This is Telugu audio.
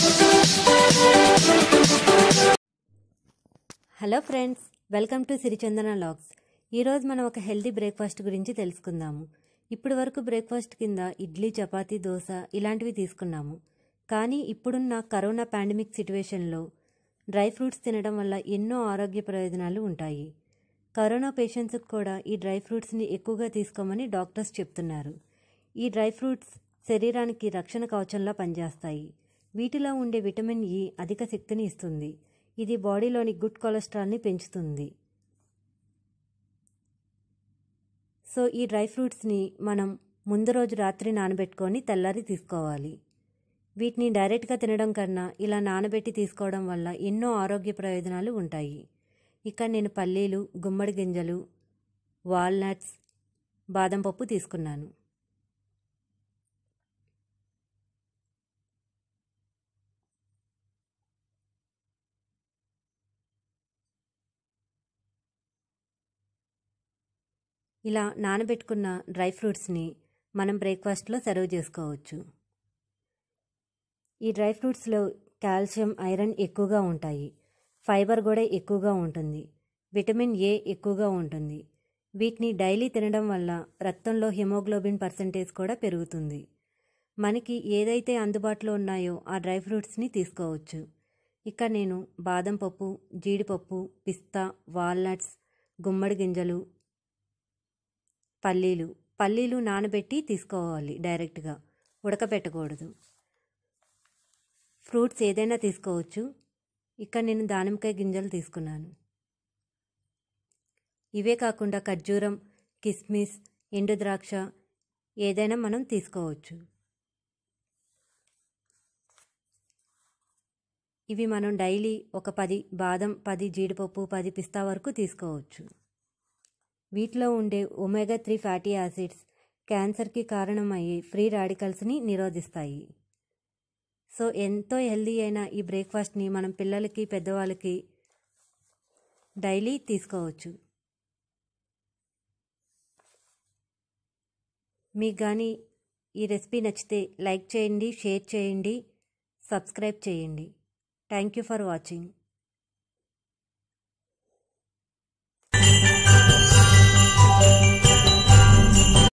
hello friends welcome to Sirichandana vlogs ఈరోజు మనం ఒక హెల్దీ బ్రేక్ఫాస్ట్ గురించి తెలుసుకుందాము ఇప్పటి వరకు బ్రేక్ఫాస్ట్ కింద ఇడ్లీ చపాతీ దోశ ఇలాంటివి తీసుకున్నాము కానీ ఇప్పుడున్న కరోనా పాండమిక్ సిట్యువేషన్లో డ్రై ఫ్రూట్స్ తినడం వల్ల ఎన్నో ఆరోగ్య ప్రయోజనాలు ఉంటాయి కరోనా పేషెంట్స్కి కూడా ఈ డ్రై ఫ్రూట్స్ని ఎక్కువగా తీసుకోమని డాక్టర్స్ చెప్తున్నారు ఈ డ్రై ఫ్రూట్స్ శరీరానికి రక్షణ కవచంలా పనిచేస్తాయి వీటిలో ఉండే విటమిన్ ఇ అధిక శక్తిని ఇస్తుంది ఇది బాడీలోని గుడ్ కొలెస్ట్రాల్ని పెంచుతుంది సో ఈ డ్రై ఫ్రూట్స్ని మనం ముందు రోజు రాత్రి నానబెట్టుకొని తెల్లారి తీసుకోవాలి వీటిని డైరెక్ట్గా తినడం కన్నా ఇలా నానబెట్టి తీసుకోవడం వల్ల ఎన్నో ఆరోగ్య ప్రయోజనాలు ఉంటాయి ఇక నేను పల్లీలు గుమ్మడి గింజలు వాల్నట్స్ బాదం పప్పు తీసుకున్నాను ఇలా నానబెట్టుకున్న డ్రై ఫ్రూట్స్ని మనం బ్రేక్ఫాస్ట్లో సర్వ్ చేసుకోవచ్చు ఈ డ్రై ఫ్రూట్స్లో కాల్షియం ఐరన్ ఎక్కువగా ఉంటాయి ఫైబర్ కూడా ఎక్కువగా ఉంటుంది విటమిన్ ఏ ఎక్కువగా ఉంటుంది వీటిని డైలీ తినడం వల్ల రక్తంలో హిమోగ్లోబిన్ పర్సంటేజ్ కూడా పెరుగుతుంది మనకి ఏదైతే అందుబాటులో ఉన్నాయో ఆ డ్రై ఫ్రూట్స్ని తీసుకోవచ్చు ఇక్కడ నేను బాదం పప్పు జీడిపప్పు పిస్తా వాల్నట్స్ గుమ్మడి గింజలు పల్లీలు పల్లీలు నానబెట్టి తీసుకోవాలి డైరెక్ట్గా ఉడకబెట్టకూడదు ఫ్రూట్స్ ఏదైనా తీసుకోవచ్చు ఇక్కడ నేను దానిమ్మకాయ గింజలు తీసుకున్నాను ఇవే కాకుండా ఖర్జూరం కిస్మిస్ ఎండు ద్రాక్ష ఏదైనా మనం తీసుకోవచ్చు ఇవి మనం డైలీ ఒక పది బాదం పది జీడిపప్పు పది పిస్తా వరకు తీసుకోవచ్చు వీటిలో ఉండే ఒమేగా త్రీ ఫ్యాటీ యాసిడ్స్ క్యాన్సర్కి కారణమయ్యే ఫ్రీ రాడికల్స్ని నిరోధిస్తాయి సో ఎంతో హెల్దీ అయిన ఈ బ్రేక్ఫాస్ట్ని మనం పిల్లలకి పెద్దవాళ్ళకి డైలీ తీసుకోవచ్చు మీకు కానీ ఈ రెసిపీ నచ్చితే లైక్ చేయండి షేర్ చేయండి సబ్స్క్రైబ్ చేయండి థ్యాంక్ యూ ఫర్ వాచింగ్